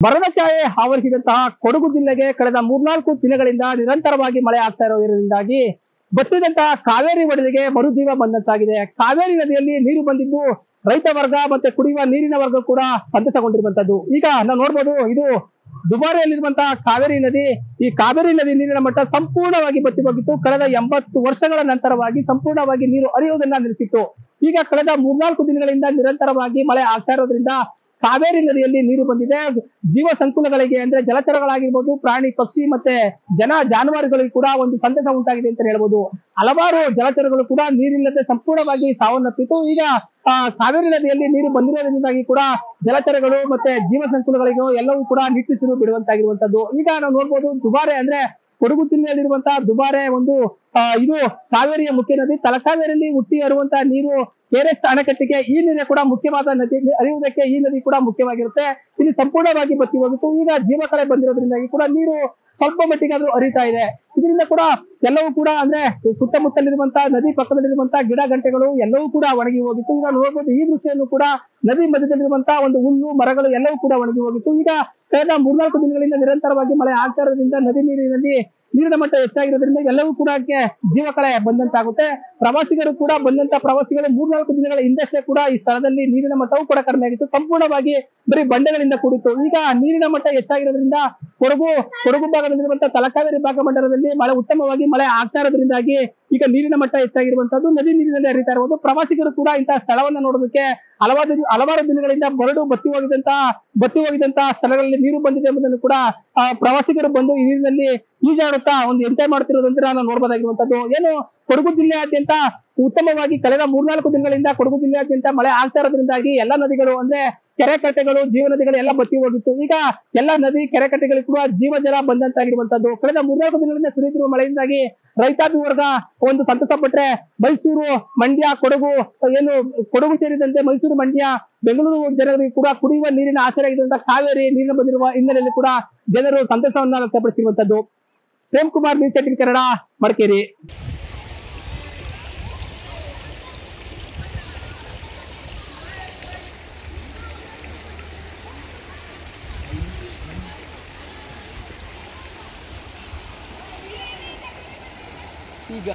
ಬರದ ಛಾಯೆ ಆವರಿಸಿದಂತಹ ಕೊಡಗು ಜಿಲ್ಲೆಗೆ ಕಳೆದ ಮೂರ್ನಾಲ್ಕು ದಿನಗಳಿಂದ ನಿರಂತರವಾಗಿ ಮಳೆ ಆಗ್ತಾ ಇರೋದ್ರಿಂದಾಗಿ ಬತ್ತಿದಂತಹ ಕಾವೇರಿ ಒಡೆದಿಗೆ ಮರುಜೀವ ಬಂದಂತಾಗಿದೆ ಕಾವೇರಿ ನದಿಯಲ್ಲಿ ನೀರು ಬಂದಿದ್ದು ರೈತ ವರ್ಗ ಮತ್ತೆ ಕುಡಿಯುವ ನೀರಿನ ವರ್ಗ ಕೂಡ ಸಂತಸಗೊಂಡಿರುವಂತದ್ದು ಈಗ ನಾವು ನೋಡ್ಬೋದು ಇದು ದುಬಾರಿಯಲ್ಲಿರುವಂತಹ ಕಾವೇರಿ ನದಿ ಈ ಕಾವೇರಿ ನದಿ ನೀರಿನ ಮಟ್ಟ ಸಂಪೂರ್ಣವಾಗಿ ಬತ್ತಿ ಹೋಗಿತ್ತು ಕಳೆದ ಎಂಬತ್ತು ವರ್ಷಗಳ ನಂತರವಾಗಿ ಸಂಪೂರ್ಣವಾಗಿ ನೀರು ಹರಿಯುವುದನ್ನ ನಿಲ್ಲಿಸಿತ್ತು ಈಗ ಕಳೆದ ಮೂರ್ನಾಲ್ಕು ದಿನಗಳಿಂದ ನಿರಂತರವಾಗಿ ಮಳೆ ಆಗ್ತಾ ಇರೋದ್ರಿಂದ ಕಾವೇರಿ ನದಿಯಲ್ಲಿ ನೀರು ಬಂದಿದೆ ಜೀವ ಸಂಕುಲಗಳಿಗೆ ಅಂದ್ರೆ ಜಲಚರಗಳಾಗಿರ್ಬೋದು ಪ್ರಾಣಿ ಪಕ್ಷಿ ಮತ್ತೆ ಜನ ಜಾನುವಾರುಗಳಿಗೆ ಕೂಡ ಒಂದು ಸಂತಸ ಉಂಟಾಗಿದೆ ಅಂತ ಹೇಳ್ಬೋದು ಹಲವಾರು ಜಲಚರಗಳು ಕೂಡ ನೀರಿಲ್ಲದೆ ಸಂಪೂರ್ಣವಾಗಿ ಸಾವನ್ನಪ್ಪಿತು ಈಗ ಆ, ಕಾವೇರಿ ನದಿಯಲ್ಲಿ ನೀರು ಬಂದಿರೋದ್ರಿಂದಾಗಿ ಕೂಡ ಜಲಚರಗಳು ಮತ್ತೆ ಜೀವ ಸಂಕುಲಗಳಿಗೂ ಎಲ್ಲವೂ ಕೂಡ ನಿಟ್ಟುಸಿರು ಬಿಡುವಂತಾಗಿರುವಂತದ್ದು ಈಗ ನಾವು ನೋಡ್ಬೋದು ದುಬಾರೆ ಅಂದ್ರೆ ಕೊಡಗು ಜಿಲ್ಲೆಯಲ್ಲಿರುವಂತಹ ದುಬಾರೆ ಒಂದು ಆ, ಇದು ಕಾವೇರಿಯ ಮುಖ್ಯ ನದಿ ತಲಕಾವೇರಿಯಲ್ಲಿ ಹುಟ್ಟಿ ಹರಿಯುವಂತಹ ನೀರು ಕೆರೆಸ್ ಅಣೆಕಟ್ಟಿಗೆ ಈ ನೀರೇ ಕೂಡ ಮುಖ್ಯವಾದ ನದಿ ಹರಿಯುವುದಕ್ಕೆ ಈ ನದಿ ಕೂಡ ಮುಖ್ಯವಾಗಿರುತ್ತೆ ಇಲ್ಲಿ ಸಂಪೂರ್ಣವಾಗಿ ಬತ್ತಿ ಹೋಗಿತ್ತು ಈಗ ಜೀವಕಳೆ ಬಂದಿರೋದ್ರಿಂದಾಗಿ ಕೂಡ ನೀರು ಸ್ವಲ್ಪ ಮಟ್ಟಿಗಾದ್ರೂ ಹರಿತಾ ಇದೆ ಇದರಿಂದ ಕೂಡ ಎಲ್ಲವೂ ಕೂಡ ಅಂದ್ರೆ ಸುತ್ತಮುತ್ತಲಿರುವಂತಹ ನದಿ ಪಕ್ಕದಲ್ಲಿರುವಂತಹ ಗಿಡ ಗಂಟೆಗಳು ಎಲ್ಲವೂ ಕೂಡ ಒಣಗಿ ಹೋಗಿತ್ತು ಈಗ ನೋಡ್ಬೋದು ಈ ದೃಶ್ಯವನ್ನು ಕೂಡ ನದಿ ಮಧ್ಯದಲ್ಲಿರುವಂತಹ ಒಂದು ಹುಲ್ಲು ಮರಗಳು ಎಲ್ಲವೂ ಕೂಡ ಒಣಗಿ ಹೋಗಿತ್ತು ಈಗ ಕಳೆದ ಮೂರ್ನಾಲ್ಕು ದಿನಗಳಿಂದ ನಿರಂತರವಾಗಿ ಮಳೆ ಆಗ್ತಾ ಇರೋದ್ರಿಂದ ನದಿ ನೀರಿನಲ್ಲಿ ನೀರಿನ ಮಟ್ಟ ಹೆಚ್ಚಾಗಿರೋದ್ರಿಂದ ಎಲ್ಲವೂ ಕೂಡ ಅದಕ್ಕೆ ಜೀವಕಳೆ ಬಂದಂತಾಗುತ್ತೆ ಪ್ರವಾಸಿಗರು ಕೂಡ ಬಂದಂತ ಪ್ರವಾಸಿಗಳು ಮೂರ್ನಾಲ್ಕು ದಿನಗಳ ಹಿಂದಷ್ಟೇ ಕೂಡ ಈ ಸ್ಥಳದಲ್ಲಿ ನೀರಿನ ಮಟ್ಟವೂ ಕೂಡ ಕಡಿಮೆ ಆಗಿತ್ತು ಸಂಪೂರ್ಣವಾಗಿ ಬರೀ ಬಂಡೆಗಳಿಂದ ಕೂಡಿತ್ತು ಈಗ ನೀರಿನ ಮಟ್ಟ ಹೆಚ್ಚಾಗಿರೋದ್ರಿಂದ ಕೊಡಗು ಕೊಡಗು ಭಾಗದಲ್ಲಿರುವಂತಹ ತಲಕಾವೇರಿ ಭಾಗಮಂಡಲದಲ್ಲಿ ಮಳೆ ಉತ್ತಮವಾಗಿ ಮಳೆ ಆಗ್ತಾ ಇರೋದ್ರಿಂದಾಗಿ ಈಗ ನೀರಿನ ಮಟ್ಟ ಹೆಚ್ಚಾಗಿರುವಂತದ್ದು ನದಿ ನೀರಿನಲ್ಲಿ ಹರಿತಾ ಇರುವುದು ಪ್ರವಾಸಿಗರು ಕೂಡ ಇಂತಹ ಸ್ಥಳವನ್ನ ನೋಡೋದಕ್ಕೆ ಹಲವಾರು ಹಲವಾರು ದಿನಗಳಿಂದ ಬರಡು ಬತ್ತಿ ಹೋಗಿದಂತಹ ಬತ್ತಿ ಹೋಗಿದಂತಹ ಸ್ಥಳಗಳಲ್ಲಿ ನೀರು ಬಂದಿದೆ ಎಂಬುದನ್ನು ಕೂಡ ಆ, ಪ್ರವಾಸಿಗರು ಬಂದು ಈ ನೀರಿನಲ್ಲಿ ಈಜಾಡುತ್ತಾ ಒಂದು ಎಂಜಾಯ್ ಮಾಡ್ತಿರೋದಂತ ನಾವು ನೋಡಬಹುದಾಗಿರುವಂತದ್ದು ಏನು ಕೊಡಗು ಜಿಲ್ಲೆಯಾದ್ಯಂತ ಉತ್ತಮವಾಗಿ ಕಳೆದ ಮೂರ್ನಾಲ್ಕು ದಿನಗಳಿಂದ ಕೊಡಗು ಜಿಲ್ಲೆಯಾದ್ಯಂತ ಮಳೆ ಆಗ್ತಾ ಇರೋದ್ರಿಂದಾಗಿ ಎಲ್ಲ ನದಿಗಳು ಅಂದ್ರೆ ಕೆರೆ ಕಟ್ಟೆಗಳು ಜೀವ ನದಿಗಳು ಎಲ್ಲ ಬತ್ತಿ ಹೋಗಿತ್ತು ಈಗ ಎಲ್ಲ ನದಿ ಕೆರೆ ಕಟ್ಟೆಗಳಿಗೆ ಕೂಡ ಜೀವ ಜಲ ಬಂದಂತಾಗಿರುವಂತದ್ದು ಕಳೆದ ಮೂರ್ನಾಲ್ಕು ದಿನಗಳಿಂದ ಸುರಿಯುತ್ತಿರುವ ಮಳೆಯಿಂದಾಗಿ ರೈತಾಪಿ ವರ್ಗ ಒಂದು ಸಂತಸ ಪಟ್ರೆ ಮೈಸೂರು ಮಂಡ್ಯ ಕೊಡಗು ಏನು ಕೊಡಗು ಸೇರಿದಂತೆ ಮೈಸೂರು ಮಂಡ್ಯ ಬೆಂಗಳೂರು ಜನರಿಗೆ ಕೂಡ ಕುಡಿಯುವ ನೀರಿನ ಆಸರೆಯಾಗಿದ್ದಂತಹ ಕಾವೇರಿ ನೀರಿನ ಬಂದಿರುವ ಹಿನ್ನೆಲೆಯಲ್ಲಿ ಕೂಡ ಜನರು ಸಂತಸವನ್ನ ವ್ಯಕ್ತಪಡಿಸಿರುವಂತದ್ದು ಪ್ರೇಮ್ ಕುಮಾರ್ ನ್ಯೂಸ್ ಏಟೀನ್ ಕನ್ನಡ ಮಡಿಕೇರಿ ಈಗ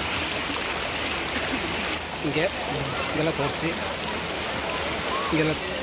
ಹಿಂಗೆ ಹಿಂಗೆಲ್ಲ ತೋರಿಸಿ ಹಿಂಗೆಲ್ಲ